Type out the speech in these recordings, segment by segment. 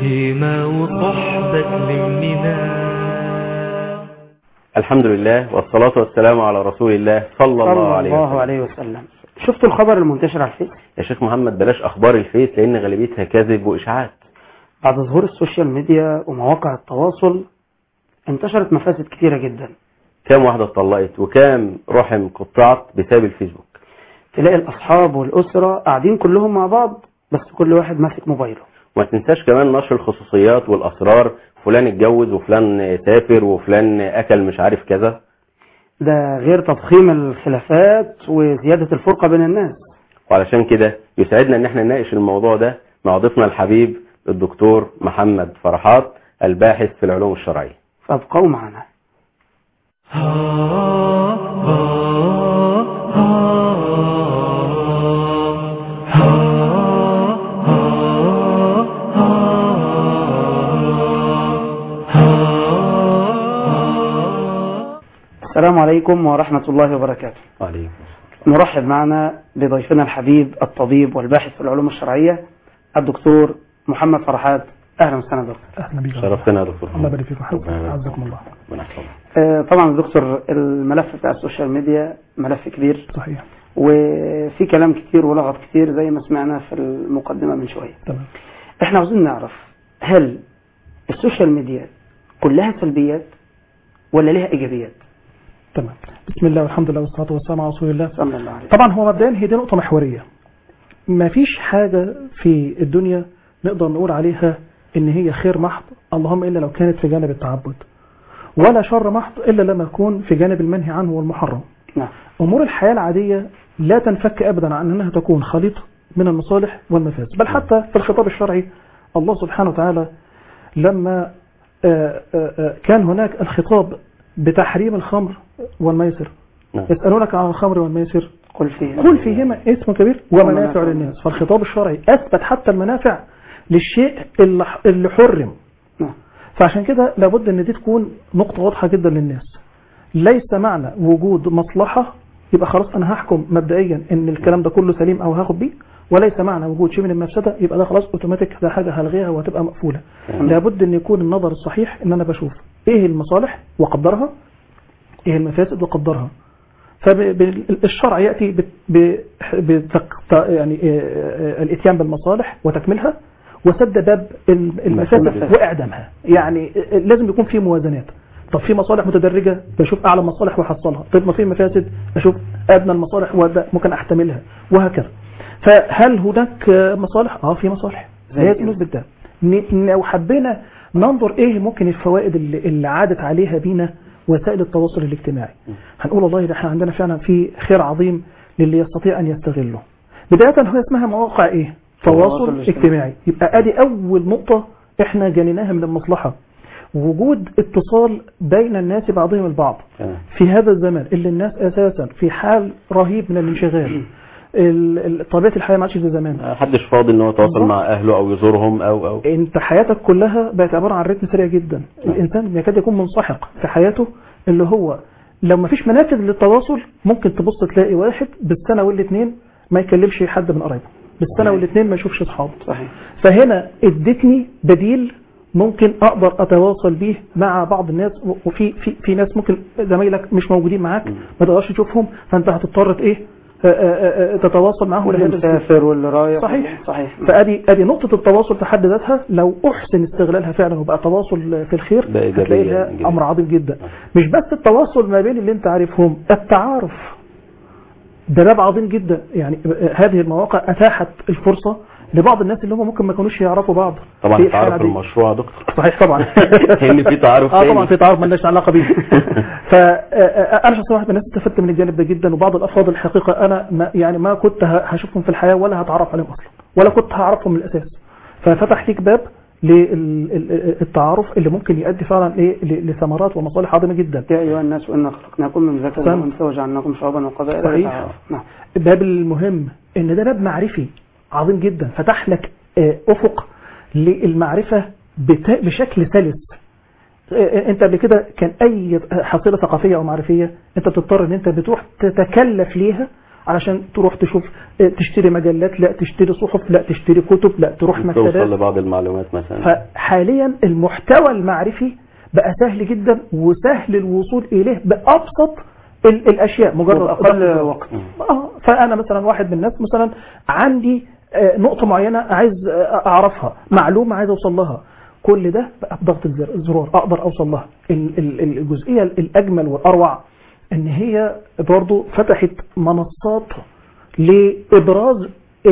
هيمة وصحبة تلمنا الحمد لله والصلاة والسلام على رسول الله صلى الله عليه الله وسلم عليه وسلم شفتوا الخبر المنتشر على الفيس يا شيخ محمد بلاش أخبار الفيس لأن غالبيتها كذب وإشاعات بعد ظهور السوشيال ميديا ومواقع التواصل انتشرت مفاسد كثيرة جدا كام واحدة اتطلقت وكام رحم قطعت بسبب الفيسبوك تلاقي الأصحاب والأسرة قاعدين كلهم مع بعض بس كل واحد ماسك موبايله وما تنساش كمان نشر الخصوصيات والأسرار فلان اتجوز وفلان سافر وفلان أكل مش عارف كذا ده غير تضخيم الخلافات وزيادة الفرقة بين الناس وعلشان كده يسعدنا ان احنا نناقش الموضوع ده مع ضيفنا الحبيب الدكتور محمد فرحات الباحث في العلوم الشرعية فابقوا معنا السلام عليكم ورحمة الله وبركاته عليكم نرحب معنا بضيفنا الحبيب الطبيب والباحث في العلوم الشرعية الدكتور محمد فرحات أهلا وسهلا دكتور اهلا بيك شرفتنا يا دكتور الله يبارك فيك وحفظك ربنا يبارك عزكم الله ربنا يحفظك. آه، طبعا دكتور الملف بتاع السوشيال ميديا ملف كبير صحيح وفي كلام كتير ولغط كتير زي ما سمعنا في المقدمة من شوية تمام احنا عاوزين نعرف هل السوشيال ميديا كلها سلبيات ولا لها ايجابيات تمام بسم الله والحمد لله والصلاه والسلام على رسول الله صلى الله عليه وسلم طبعا هو مبدئيا هي دي نقطه محوريه ما فيش حاجه في الدنيا نقدر نقول عليها ان هي خير محض اللهم الا لو كانت في جانب التعبد ولا شر محض الا لما يكون في جانب المنهي عنه والمحرم نعم امور الحياه العاديه لا تنفك ابدا عن انها تكون خليط من المصالح والمفاسد بل حتى في الخطاب الشرعي الله سبحانه وتعالى لما آه، آه، آه، كان هناك الخطاب بتحريم الخمر والميسر نعم. يسألونك عن الخمر والميسر قل فيه قل فيهما اسم كبير ومنافع ومنافع للناس فالخطاب الشرعي أثبت حتى المنافع للشيء اللي اللي حرم نعم. فعشان كده لابد ان دي تكون نقطة واضحة جدا للناس ليس معنى وجود مصلحة يبقى خلاص انا هحكم مبدئيا ان الكلام ده كله سليم او هاخد بيه وليس معنى وجود شيء من المفسدة يبقى ده خلاص اوتوماتيك ده حاجة هلغيها وهتبقى مقفولة تمام. لابد ان يكون النظر الصحيح ان انا بشوف ايه المصالح واقدرها ايه المفاسد واقدرها فالشرع ياتي بت- ب- بتق- يعني آه، آه، الاتيان بالمصالح وتكملها وسد باب ال- المفاسد المفاسد. واعدامها يعني آه، لازم يكون في موازنات طب في مصالح متدرجه بشوف اعلى مصالح واحصلها طيب ما في مفاسد اشوف ادنى المصالح وده ممكن احتملها وهكذا فهل هناك آه، مصالح اه في مصالح زي لازم إيه؟ نثبت ده ن- لو حبينا ننظر ايه ممكن الفوائد اللي, اللي عادت عليها بينا وسائل التواصل الاجتماعي هنقول والله ده احنا عندنا فعلا في خير عظيم للي يستطيع ان يستغله بدايه هو اسمها مواقع ايه تواصل تواصل اجتماعي. اجتماعي يبقى ادي اول نقطه احنا جنيناها من المصلحه وجود اتصال بين الناس بعضهم البعض تمام. في هذا الزمان اللي الناس اساسا في حال رهيب من الانشغال ال- ال- طبيعه الحياه ما عادش زي زمان محدش فاضي ان هو يتواصل بالظبط. مع اهله او يزورهم او او انت حياتك كلها بقت عباره عن رتم سريع جدا الانسان يكاد يكون منسحق في حياته اللي هو لو ما فيش منافذ للتواصل ممكن تبص تلاقي واحد بالسنه والاثنين ما يكلمش حد من قرايبه بالسنه والاثنين ما يشوفش اصحابه صحيح فهنا ادتني بديل ممكن اقدر اتواصل بيه مع بعض الناس وفي في في ناس ممكن زمايلك مش موجودين معاك ما تقدرش تشوفهم فانت هتضطر ايه آه، آه، آه، تتواصل معاهم واللي بهذا الأسلوب. مسافر واللي رايح صحيح. صحيح فادي ادي نقطه التواصل في حد ذاتها لو احسن استغلالها فعلا وبقى تواصل في الخير ده إيجابية هتلاقيها جدا. امر عظيم جدا مش بس التواصل ما بين اللي انت عارفهم التعارف ده باب عظيم جدا يعني هذه المواقع اتاحت الفرصه لبعض الناس اللي هم ممكن ما كانوش يعرفوا بعض طبعا في الحياة تعرف العادية. المشروع يا دكتور صحيح طبعا ان في تعارف اه تاني. طبعا في تعارف مالناش علاقه بيه فانا شخصيا واحد من الناس استفدت من الجانب ده جدا وبعض الافراد الحقيقه انا ما يعني ما كنت ه- هشوفهم في الحياه ولا هتعرف عليهم اصلا ولا كنت هعرفهم من الاساس ففتح ليك باب للتعارف اللي ممكن يؤدي فعلا ايه ل- لثمرات ومصالح عظيمه جدا يا ايها الناس وانا خلقناكم من ذكر سلام. وانثى وجعلناكم شعوبا وقبائل صحيح. لتعارفوا. نعم الباب المهم ان ده باب معرفي عظيم جدا فتح لك آه، افق للمعرفه بتا- بشكل سلس آه، انت قبل كده كان اي حصيله ثقافيه او معرفيه انت بتضطر ان انت بتروح تتكلف ليها علشان تروح تشوف آه، تشتري مجلات لا تشتري صحف لا تشتري كتب لا تروح توصل مكتبات لبعض المعلومات مثلا فحاليا المحتوى المعرفي بقى سهل جدا وسهل الوصول اليه بابسط ال- الاشياء مجرد وبأقل ضغط وقت. اه فانا مثلا واحد من الناس مثلا عندي آه، نقطه معينه عايز آه، اعرفها معلومه عايز اوصل لها كل ده بقى بضغط الزر- الزرار اقدر اوصل لها ال- ال- الجزئيه الاجمل والاروع ان هي برضو فتحت منصات لابراز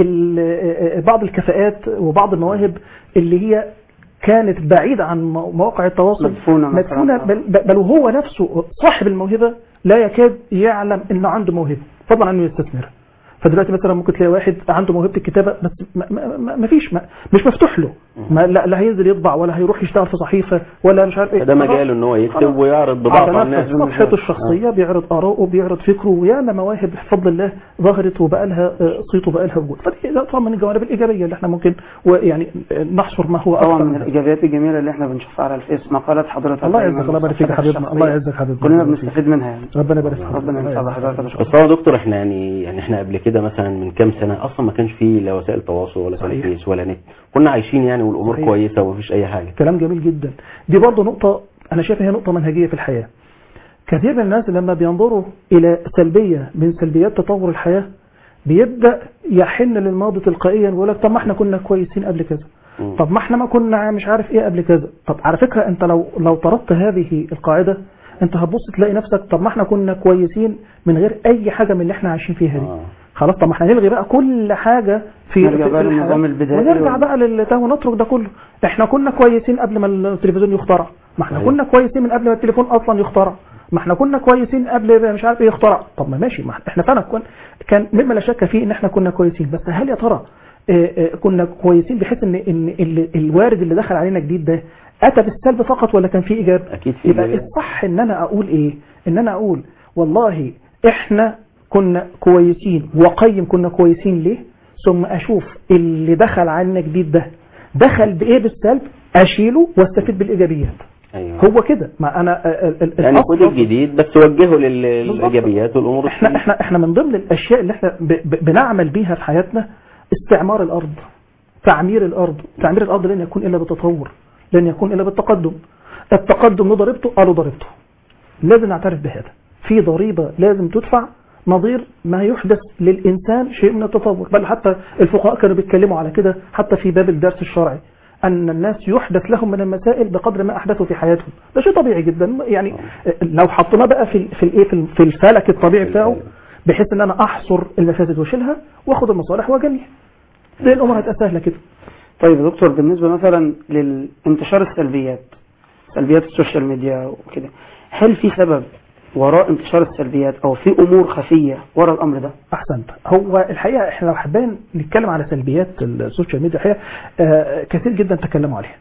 ال- بعض الكفاءات وبعض المواهب اللي هي كانت بعيدة عن مو- مواقع التواصل مدفونة مثلاً. مدفونة بل, بل وهو نفسه صاحب الموهبة لا يكاد يعلم انه عنده موهبة فضلا عنه يستثمرها فدلوقتي مثلا ممكن تلاقي واحد عنده موهبة الكتابة بس ما, ما, ما ما فيش ما مش مفتوح له ما لا, لا هينزل يطبع ولا هيروح يشتغل في صحيفة ولا مش عارف ايه ده مجاله ان هو يكتب خلاص. ويعرض بضاعته على على الناس نفسه صفحته الشخصية بيعرض آراءه بيعرض فكره وياما مواهب بفضل الله ظهرت وبقى لها آه، صيت وبقى لها وجود فدي ده طبعا من الجوانب الإيجابية اللي احنا ممكن ويعني آه، نحصر ما هو طبعا أكثر من من ذلك. الايجابيات الجميله اللي احنا بنشوفها على الفيس مقالات حضرتك الله دايماً يعزك الله يبارك فيك يا وصفحتك حبيبنا الله الشخصية. يعزك حبيبنا كلنا الله يبارك فيك. بنستفيد منها يعني ربنا يبارك فيك ربنا الله يسعد يعزك. حضرتك يا بس باشمهندس. هو دكتور احنا يعني يعني احنا قبل كده مثلا من كام سنه اصلا ما كانش فيه لا وسائل تواصل ولا صحيح. فيس ولا نت كنا عايشين يعني والامور صحيح. كويسه ومفيش اي حاجه كلام جميل جدا دي برضه نقطة أنا شايف هي نقطة منهجية في الحياة كثير من الناس لما بينظروا إلى سلبية من سلبيات تطور الحياة بيبدأ يحن للماضي تلقائيا ويقول لك طب ما احنا كنا كويسين قبل كذا مم. طب ما احنا ما كنا مش عارف ايه قبل كذا طب على فكرة انت لو لو طردت هذه القاعدة انت هتبص تلاقي نفسك طب ما احنا كنا كويسين من غير اي حاجة من اللي احنا عايشين فيها دي آه. خلاص طب ما احنا نلغي بقى كل حاجة في نرجع في- بقى في للنظام الحياة البدائي ونرجع وال- بقى للتاه ونترك ده كله احنا كنا كويسين قبل ما التلفزيون يخترع ما احنا أيوة. كنا كويسين من قبل ما التليفون اصلا يخترع ما احنا كنا كويسين قبل مش عارف ايه يخترع طب ما ماشي ما احنا فعلا كن كان مما لا شك فيه ان احنا كنا كويسين بس هل يا ترى اه، اه، كنا كويسين بحيث ان ان ال- الوارد اللي دخل علينا جديد ده اتى بالسلب فقط ولا كان فيه ايجاب اكيد في يبقى إيجابيات. الصح ان انا اقول ايه ان انا اقول والله احنا كنا كويسين وقيم كنا كويسين ليه ثم اشوف اللي دخل علينا جديد ده دخل بايه بالسلب اشيله واستفيد بالايجابيات ايوه هو كده ما انا ال- ال- يعني الأصل- خد الجديد بس وجهه لل- بالظبط. للايجابيات والامور احنا السلبية. احنا احنا من ضمن الاشياء اللي احنا ب- ب- بنعمل بيها في حياتنا استعمار الارض تعمير الارض تعمير الارض لن يكون الا بالتطور لن يكون الا بالتقدم التقدم له ضريبته قالوا ضريبته لازم نعترف بهذا في ضريبه لازم تدفع نظير ما يحدث للانسان شيء من التطور بل حتى الفقهاء كانوا بيتكلموا على كده حتى في باب الدرس الشرعي ان الناس يحدث لهم من المسائل بقدر ما احدثوا في حياتهم ده شيء طبيعي جدا يعني لو حطيناه بقى في في الايه في ال- في الفلك الطبيعي بتاعه بحيث ان انا احصر المفاسد واشيلها واخد المصالح واجنيها دي الامور هتبقى سهله كده طيب يا دكتور بالنسبة مثلا للانتشار السلبيات سلبيات السوشيال ميديا وكده هل في سبب وراء انتشار السلبيات او في امور خفية وراء الامر ده احسنت هو الحقيقه احنا لو حابين نتكلم على سلبيات السوشيال ميديا الحقيقه آه، كثير جدا تكلموا عليها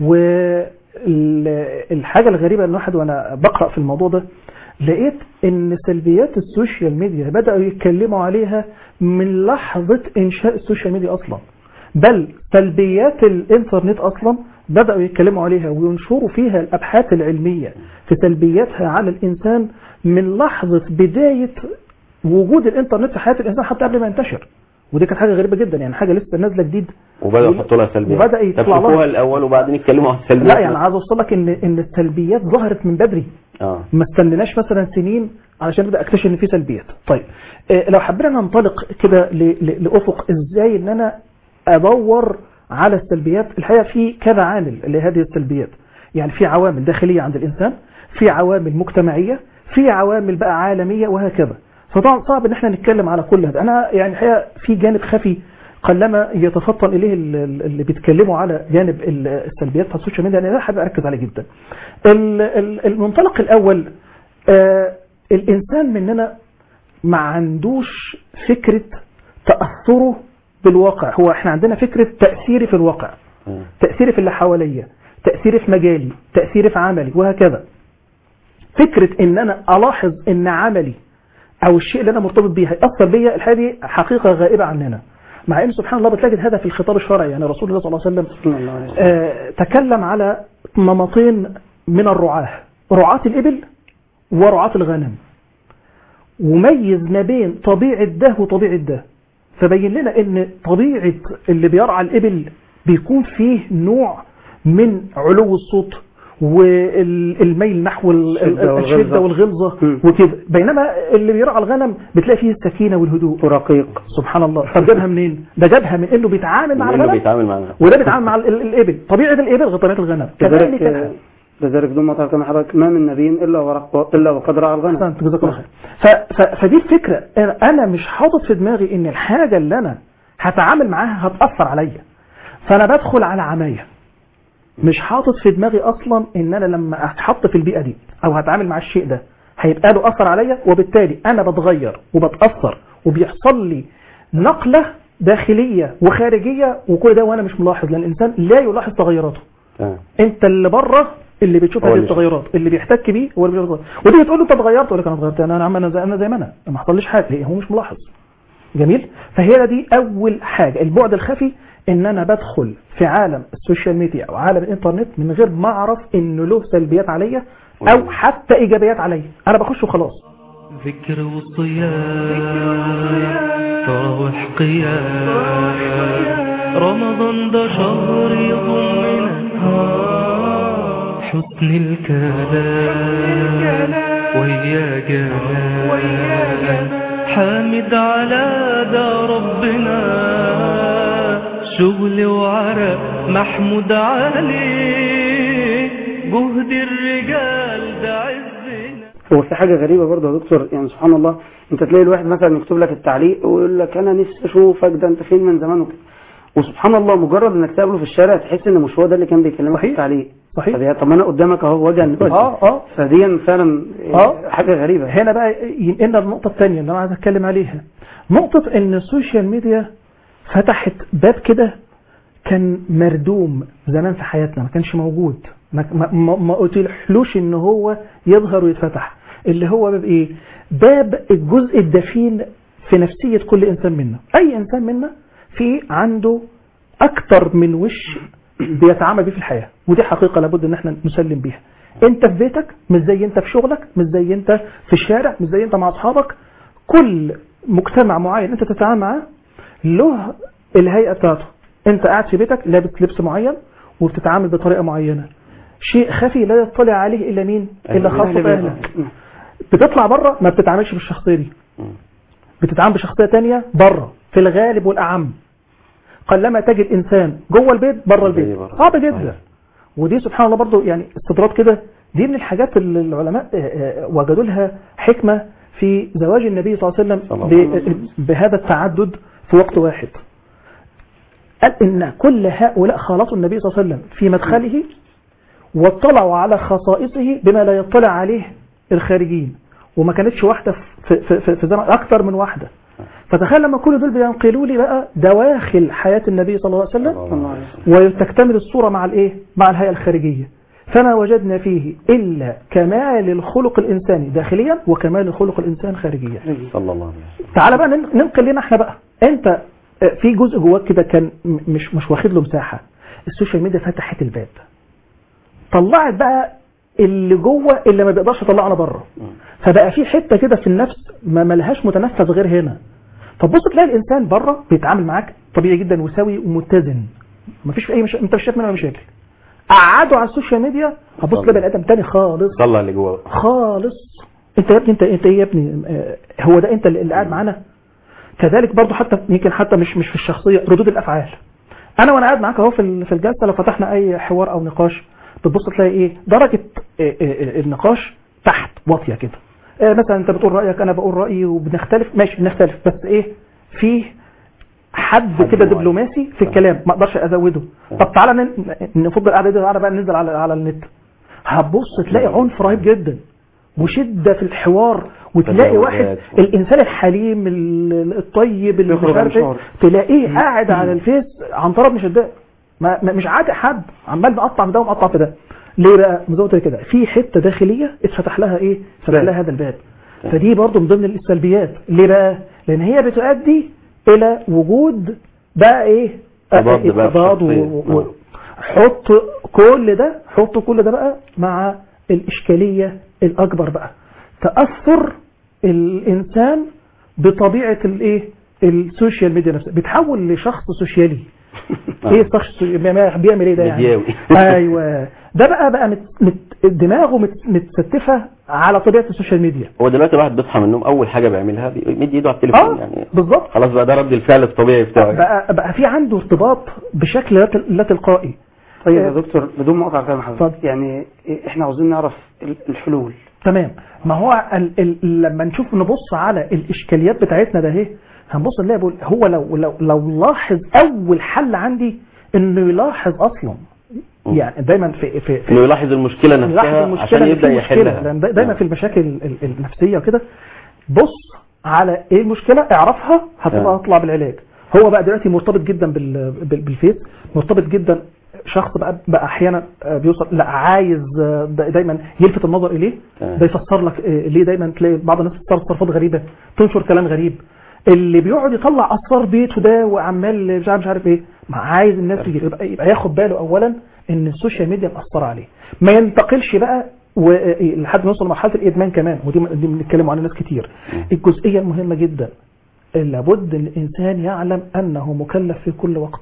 والحاجه الغريبه ان واحد وانا بقرا في الموضوع ده لقيت ان سلبيات السوشيال ميديا بداوا يتكلموا عليها من لحظه انشاء السوشيال ميديا اصلا بل سلبيات الانترنت اصلا بداوا يتكلموا عليها وينشروا فيها الابحاث العلميه في سلبياتها على الانسان من لحظه بدايه وجود الانترنت في حياه الانسان حتى قبل ما ينتشر ودي كانت حاجه غريبه جدا يعني حاجه لسه نازله جديد وبداوا يحطوا لها سلبيات وبدأ يطلع طب شوفوها لها- الاول وبعدين يتكلموا عن السلبيات لا يعني عايز اوصل لك ان ان السلبيات ظهرت من بدري اه ما استنيناش مثلا سنين علشان ابدا اكتشف ان في سلبيات طيب آه، لو حبينا ننطلق كده ل- ل- لافق ازاي ان انا ادور على السلبيات الحقيقه في كذا عامل لهذه السلبيات يعني في عوامل داخليه عند الانسان في عوامل مجتمعيه في عوامل بقى عالميه وهكذا فطبعا صعب ان احنا نتكلم على كل هذا انا يعني الحقيقه في جانب خفي قلما يتفطن اليه ال- ال- اللي بيتكلموا على جانب ال- السلبيات في السوشيال ميديا انا حابب اركز عليه جدا ال- ال- المنطلق الاول آه الانسان مننا ما عندوش فكره تاثره بالواقع هو احنا عندنا فكره تاثيري في الواقع مم. تاثيري في اللي حواليا تاثيري في مجالي تاثيري في عملي وهكذا فكره ان انا الاحظ ان عملي او الشيء اللي انا مرتبط بيه هياثر بيا الحقيقه دي حقيقه غائبه عننا مع ان سبحان الله بتجد هذا في الخطاب الشرعي يعني رسول الله صلى الله عليه وسلم صلى الله عليه وسلم آه، تكلم على نمطين من الرعاة رعاة الإبل ورعاة الغنم وميز ما بين طبيعة ده وطبيعة ده فبين لنا ان طبيعة اللي بيرعى الإبل بيكون فيه نوع من علو الصوت والميل نحو ال- ال- الشدة والغلظة. الشدة والغلظة مم. وكده بينما اللي بيرعى الغنم بتلاقي فيه السكينة والهدوء ورقيق سبحان الله طب جابها منين ده جابها من انه بيتعامل مع انه الغنم بيتعامل معنا وده بيتعامل مع ال- ال- الابل طبيعه الابل غير طبيعه الغنم لذلك كذلك آه، لذلك دون مطر كما حضرتك ما من نبي الا ورق الا وقد رعى الغنم احسنت جزاك الله خير ف- ف- فدي الفكره أنا- انا مش حاطط في دماغي ان الحاجه اللي انا هتعامل معاها هتاثر عليا فانا بدخل على عمايه مش حاطط في دماغي اصلا ان انا لما اتحط في البيئه دي او هتعامل مع الشيء ده هيبقى له اثر عليا وبالتالي انا بتغير وبتاثر وبيحصل لي نقله داخليه وخارجيه وكل ده وانا مش ملاحظ لان الانسان لا يلاحظ تغيراته تمام انت اللي بره اللي بتشوف هو هذه اللي التغيرات اللي بيحتك بيه هو اللي بيتغير ودي تقول له انت اتغيرت يقول لك انا اتغيرت انا يا عم انا زي انا زي ما انا ما حصليش حاجه ليه هو مش ملاحظ جميل فهي دي اول حاجه البعد الخفي ان انا بدخل في عالم السوشيال ميديا او عالم الانترنت من غير ما اعرف انه له سلبيات عليا او حتى ايجابيات عليا انا بخش وخلاص ذكر وصيام تراوح قيام رمضان ده شهر يضمنا حسن الكلام ويا جمال حامد على ده ربنا شغل وعرق محمود عليه جهد الرجال ده عزنا هو في حاجة غريبة برضه يا دكتور يعني سبحان الله انت تلاقي الواحد مثلا يكتب لك التعليق ويقول لك انا نفسي اشوفك ده انت فين من زمان وكده وسبحان الله مجرد انك تقابله في الشارع تحس ان مش هو ده اللي كان بيكلمك في صحيح. التعليق صحيح. طب يا- طب ما انا قدامك اهو وجها لوجه اه اه فدي فعلا آه. حاجة غريبة هنا بقى ينقلنا النقطة الثانية اللي أنا عايز أتكلم عليها نقطة إن السوشيال ميديا فتحت باب كده كان مردوم زمان في حياتنا ما كانش موجود ما, ما, ما, ما أتيحلوش إن هو يظهر ويتفتح اللي هو باب إيه؟ باب الجزء الدفين في نفسية كل إنسان منا أي إنسان منا في عنده أكتر من وش بيتعامل بيه في الحياة ودي حقيقة لابد إن احنا نسلم بيها انت في بيتك مش زي انت في شغلك مش زي انت في الشارع مش زي انت مع اصحابك كل مجتمع معين انت تتعامل معاه له الهيئة بتاعته انت قاعد في بيتك لابس لبس معين وبتتعامل بطريقة معينة شيء خفي لا يطلع عليه الا مين الا أهل خاصة أهل اهلك بيتك. بتطلع بره ما بتتعاملش بالشخصية دي مم. بتتعامل بشخصية تانية بره في الغالب والأعم قلما تجد إنسان جوه البيت بره زي البيت بره. صعب جدا صحيح. ودي سبحان الله برضو يعني استطراد كده دي من الحاجات اللي العلماء آه، آه، وجدوا لها حكمة في زواج النبي صلى الله عليه وسلم صلى الله عليه ب- بهذا التعدد في وقت واحد قال إن كل هؤلاء خالطوا النبي صلى الله عليه وسلم في مدخله واطلعوا على خصائصه بما لا يطلع عليه الخارجين وما كانتش واحدة في, في, في, في زمن أكثر من واحدة فتخيل لما كل دول بينقلوا لي بقى دواخل حياة النبي صلى الله عليه وسلم صلى الله عليه وسلم. وتكتمل الصورة مع الايه مع الهيئة الخارجية فما وجدنا فيه إلا كمال الخلق الإنساني داخليا وكمال الخلق الإنسان خارجيا صلى الله عليه وسلم تعال بقى نن- ننقل لنا احنا بقى انت آه، في جزء جواك كده كان م- مش مش واخد له مساحة السوشيال ميديا فتحت الباب طلعت بقى اللي جوه اللي ما بيقدرش يطلعنا بره فبقى في حته كده في النفس ما ملهاش متنفس غير هنا فتبص تلاقي الانسان بره بيتعامل معاك طبيعي جدا وسوي ومتزن مفيش في اي مش... انت مش شايف منه مشاكل قعدوا على السوشيال ميديا هتبص تلاقي بني ادم تاني خالص طلع اللي جوه خالص انت يا ابني انت انت ايه يا ابني آه، هو ده انت اللي اللي قاعد معانا كذلك برضو حتى يمكن حتى مش مش في الشخصيه ردود الافعال انا وانا قاعد معاك اهو في ال- في الجلسه لو فتحنا اي حوار او نقاش بتبص تلاقي ايه درجه آه، آه، آه، النقاش تحت واطيه كده آه، مثلا انت بتقول رايك انا بقول رايي وبنختلف ماشي بنختلف بس ايه في حد حد كده معين. دبلوماسي في الكلام ما اقدرش ازوده طب تعالى ن- نفضل القعده دي تعالى بقى ننزل على على النت هتبص تلاقي عنف رهيب جدا وشده في الحوار وتلاقي تجاوزات. واحد الانسان الحليم ال- الطيب اللي مش يخرج عن عارف ايه شعور. تلاقيه قاعد على الفيس عن طرف مش شداد ما ما- مش عاتق حد عمال مقطع في ده ومقطع في ده ليه بقى مزود كده في حته داخليه اتفتح لها ايه فتح باب. لها هذا الباب فدي برضه من ضمن السلبيات ليه بقى لان هي بتؤدي الى وجود بقى ايه تضاد بقى في تضاد و- الشخصية. و- حط كل ده حط كل ده بقى مع الإشكالية الأكبر بقى تأثر الانسان بطبيعه الايه السوشيال ميديا نفسها بيتحول لشخص سوشيالي ايه الشخص بيعمل بيعمل ايه ده يعني مدياوي. ايوه ده بقى بقى مت مت دماغه مت متستفه على طبيعه السوشيال ميديا هو دلوقتي الواحد بيصحى من النوم اول حاجه بيعملها بيمد ايده على التليفون اه يعني بالظبط خلاص بقى ده رد الفعل الطبيعي بتاعه بقى بقى في عنده ارتباط بشكل لا تل- لا تلقائي طيب يا آه. دكتور بدون مقاطعة كلام حضرتك اتفضل. يعني احنا عاوزين نعرف ال- الحلول تمام ما هو ال ال لما نشوف نبص على الاشكاليات بتاعتنا ده اهي هنبص نلاقي بقول هو لو لو لو لاحظ اول حل عندي انه يلاحظ اصلا مم. يعني دايما في في, في انه يلاحظ المشكله نلاحظ نفسها المشكله عشان اللي يبدا في مشكلة، يحلها لأن دا- دايما آه. في المشاكل ال- ال- النفسيه وكده بص على ايه المشكله اعرفها هتبقى آه. هتطلع بالعلاج هو بقى دلوقتي مرتبط جدا بال- بال- بالفيس مرتبط جدا شخص بقى بقى احيانا آه، بيوصل لا عايز آه، دا- دايما يلفت النظر اليه تمام. ده يفسر لك آه، ليه دايما تلاقي بعض الناس بتتصرف تصرفات غريبه تنشر كلام غريب اللي بيقعد يطلع اسرار بيته ده وعمال مش عارف مش عارف ايه ما عايز الناس تيجي يبقى, يبقى ياخد باله اولا ان السوشيال ميديا مأثره عليه ما ينتقلش بقى و- إيه، لحد ما يوصل لمرحله الادمان كمان ودي دي بنتكلم عنها ناس كتير مم. الجزئيه المهمه جدا لابد ان الانسان يعلم انه مكلف في كل وقت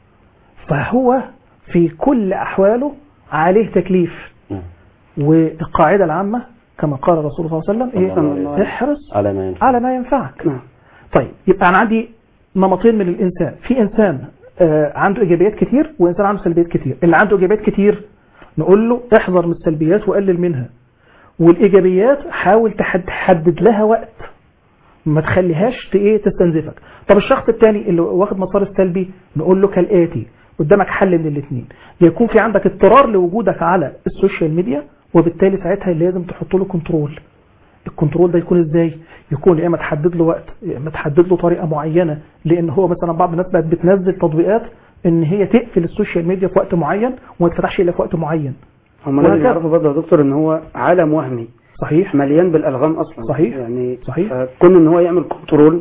فهو في كل احواله عليه تكليف مم. والقاعده العامه كما قال الرسول صلى الله عليه وسلم صلى الله عليه ايه وسلم. احرص على ما ينفع على ما ينفعك نعم طيب يبقى انا عندي نمطين من الانسان في انسان آه، عنده ايجابيات كتير وانسان عنده سلبيات كتير اللي عنده ايجابيات كتير نقول له احذر من السلبيات وقلل منها والايجابيات حاول تحد- تحدد لها وقت ما تخليهاش ت- ايه تستنزفك طب الشخص الثاني اللي واخد مسار السلبي نقول له كالاتي قدامك حل من الاثنين يكون في عندك اضطرار لوجودك على السوشيال ميديا وبالتالي ساعتها لازم تحط له كنترول الكنترول ده يكون ازاي يكون يا اما تحدد له وقت يا اما تحدد له طريقه معينه لان هو مثلا بعض الناس بقت بتنزل تطبيقات ان هي تقفل السوشيال ميديا في وقت معين وما تفتحش الا في وقت معين هم لازم وهكذا. يعرفوا برضه يا دكتور ان هو عالم وهمي صحيح مليان بالالغام اصلا صحيح. يعني صحيح. كون ان هو يعمل كنترول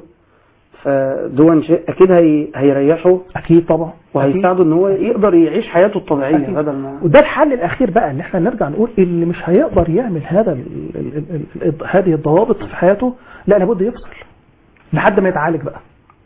فدون شيء اكيد هي هيريحه اكيد طبعا أكيد. وهيساعده ان هو يقدر يعيش حياته الطبيعيه أكيد. بدل ما وده الحل الاخير بقى ان احنا نرجع نقول اللي مش هيقدر يعمل هذا ال ال ال ال هذه الضوابط في حياته لا لابد يفصل لحد ما يتعالج بقى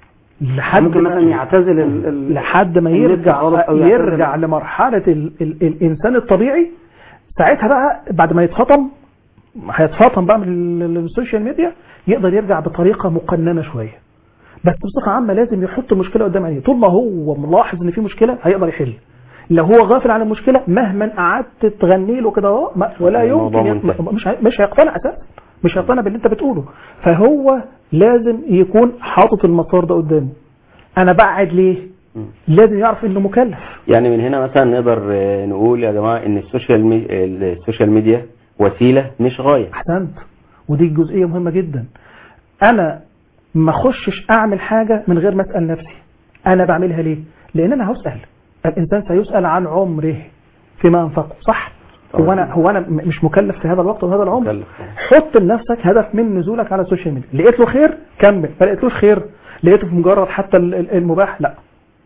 لحد ممكن ما- مثلا يعتزل ال- ال- لحد ما النت يرجع خالص أو يعتزل. يرجع لمرحله ال ال الانسان الطبيعي ساعتها بقى بعد ما يتفطم هيتفطم بقى من ال- ال- السوشيال ميديا يقدر يرجع بطريقه مقننه شويه بس بصفه عامه لازم يحط المشكله قدام عينيه طول ما هو ملاحظ ان في مشكله هيقدر يحل لو هو غافل عن المشكله مهما قعدت تغني له كده اهو ما- ولا الموضوع يمكن منتهي. ي- مش هي- مش هيقتنع اساسا مش هيقتنع باللي انت بتقوله فهو لازم يكون حاطط المسار ده قدامه انا بعد ليه مم. لازم يعرف انه مكلف يعني من هنا مثلا نقدر آه، نقول يا جماعه ان السوشيال مي... السوشيال ميديا وسيله مش غايه احسنت ودي جزئيه مهمه جدا انا ما اخشش اعمل حاجه من غير ما اسال نفسي انا بعملها ليه لان انا هسال الانسان سيسال عن عمره فيما انفقه صح هو انا هو انا م- مش مكلف في هذا الوقت وهذا العمر مكلف. حط لنفسك هدف من نزولك على السوشيال ميديا لقيت له خير كمل ما لقيتلوش خير لقيته في مجرد حتى ال- ال- المباح لا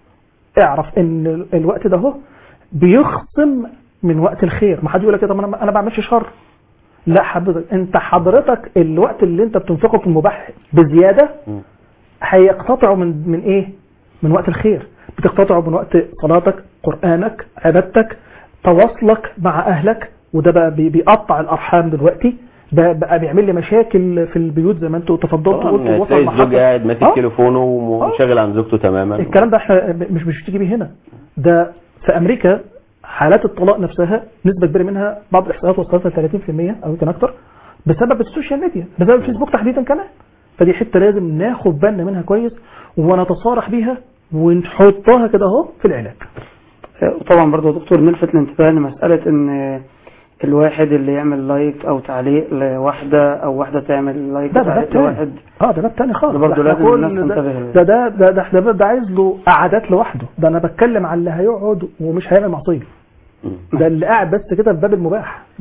اعرف ان ال- الوقت ده هو بيخصم من وقت الخير ما حد يقول لك كده ما انا انا بعملش شر لا حضرتك انت حضرتك الوقت اللي انت بتنفقه في المباح بزياده مم. هيقتطعوا من من ايه من وقت الخير بتقتطعوا من وقت صلاتك قرانك عبادتك تواصلك مع اهلك وده بقى بي- بيقطع الارحام دلوقتي بقى, بقى بيعمل لي مشاكل في البيوت زي ما انتوا تفضلتوا طبعاً، قلتوا وصل تلاقي الزوج لمرحلة- قاعد ماسك آه. تليفونه ومنشغل عن زوجته تماما الكلام ده احنا مش مش بتيجي بيه هنا ده في امريكا حالات الطلاق نفسها نسبه كبيره منها بعض الاحصائيات وصلت ل 30% او يمكن اكتر بسبب السوشيال ميديا بسبب الفيسبوك تحديدا كمان فدي حته لازم ناخد بالنا منها كويس ونتصارح بيها ونحطها كده اهو في العلاج وطبعا برضه يا دكتور نلفت الانتباه لمسألة ان الواحد اللي يعمل لايك او تعليق لواحدة او واحدة تعمل لايك ده ده باب وتعليق تاني لواحد اه ده باب تاني خالص ده برضه احنا لازم كل الناس ده- تنتبه له. ده ده ده ده احنا ده عايز له قعدات لوحده ده انا بتكلم على اللي هيقعد ومش هيعمل معصيه مم. ده اللي قاعد بس كده في باب المباح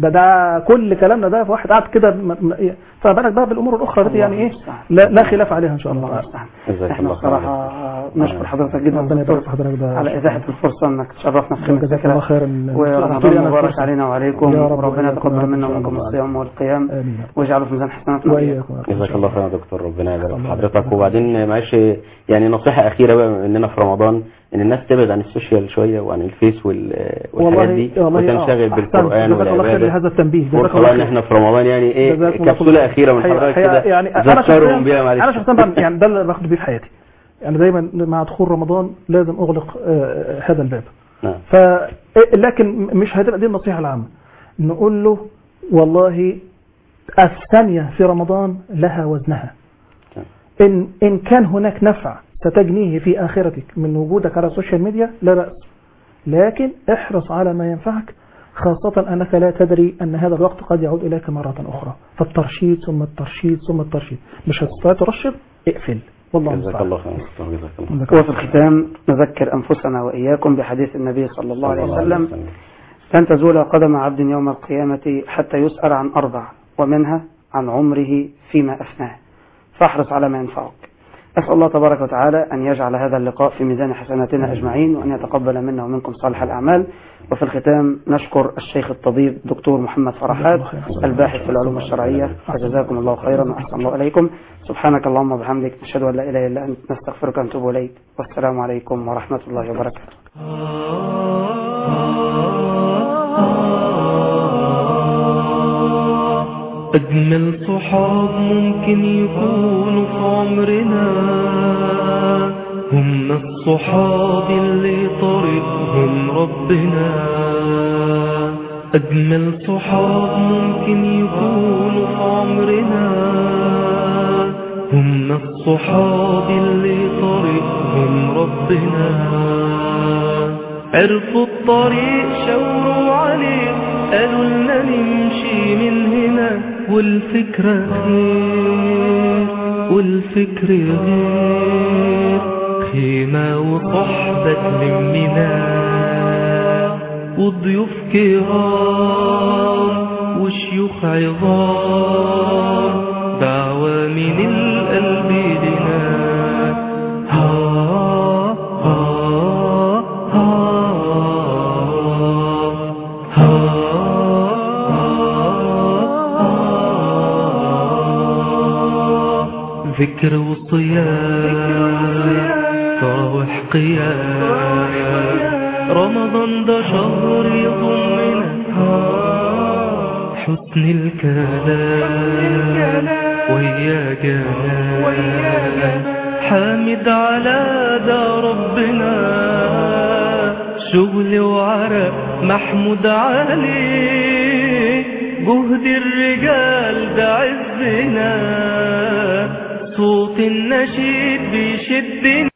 ده ده كل كلامنا ده في واحد قاعد كده م- م- فما بالك بقى بالامور الاخرى التي يعني ايه المستعان. لا, لا خلاف عليها ان شاء الله الله تعالى المستعان جزاك احنا الله خير. الصراحة نشكر حضرتك جدا ربنا دكتور يبارك في حضرتك ده على إتاحة الفرصة انك تشرفنا في خيمة جزاك الله الذكرى خيرا ورمضان مبارك علينا وعليكم يا رب وربنا وإياكم يتقبل يا رب منا إن شاء ومنكم الله. الصيام والقيام امين ويجعله في ميزان حسناتنا وإياكم واياكم جزاك الله خير يا دكتور ربنا يبارك في الله حضرتك يبارك. وبعدين معلش يعني نصيحة أخيرة بقى بما إننا في رمضان إن الناس تبعد عن السوشيال شوية وعن الفيس وال- والحاجات دي والله وتنشغل آه، بالقرآن أحسنت. جزاك الله خير والعبادة لهذا التنبيه جزاك فرصة الله بقى إن خير. إحنا في رمضان يعني إيه جزاكم الله كبسولة كل- أخيرة من حقيقة- حضرتك حقيقة كده يعني انا ذكرهم بيها شخصيا انا معلش شخصيا يعني ده اللي باخد بيه في حياتي يعني دايما مع دخول رمضان لازم اغلق آه، هذا الباب نعم ف لكن مش هتبقى دي النصيحه العامه نقول له والله الثانيه في رمضان لها وزنها نعم. ان ان كان هناك نفع ستجنيه في اخرتك من وجودك على السوشيال ميديا لا باس لكن احرص على ما ينفعك خاصة أنك لا تدري أن هذا الوقت قد يعود إليك مرة أخرى فالترشيد ثم الترشيد ثم الترشيد مش هتستطيع ترشد اقفل والله جزاك المستعان الله خير يا دكتور جزاك الله جزاك الله وفي الختام نذكر أنفسنا وإياكم بحديث النبي صلى الله عليه وسلم لن تزول قدم عبد يوم القيامة حتى يسأل عن أربع ومنها عن عمره فيما أفناه فاحرص على ما ينفعك أسأل الله تبارك وتعالى أن يجعل هذا اللقاء في ميزان حسناتنا أجمعين وأن يتقبل منا ومنكم صالح الأعمال وفي الختام نشكر الشيخ الطبيب دكتور محمد فرحات الباحث في العلوم الشرعية فجزاكم الله خيرا وأحسن الله إليكم سبحانك اللهم وبحمدك نشهد أن لا إله إلا أنت نستغفرك ونتوب إليك والسلام عليكم ورحمة الله وبركاته أجمل صحاب ممكن يكونوا في عمرنا هم الصحاب اللي طريقهم ربنا أجمل صحاب ممكن يكونوا في عمرنا هم الصحاب اللي طريقهم ربنا عرفوا الطريق شاوروا عليه قالوا لنا نمشي من هنا والفكرة خير والفكر غير خيمة وصحبة تلمنا وضيوف كرام وشيوخ عظام دعوة من القلب لنا ها ها ها ها ذكر وصيام تراوح قيام رمضان ده شهر يضمنا حسن الكلام ويا جمال حامد على ده ربنا شغل وعرق محمود عليه جهد الرجال ده عزنا صوت النشيد بيشدنا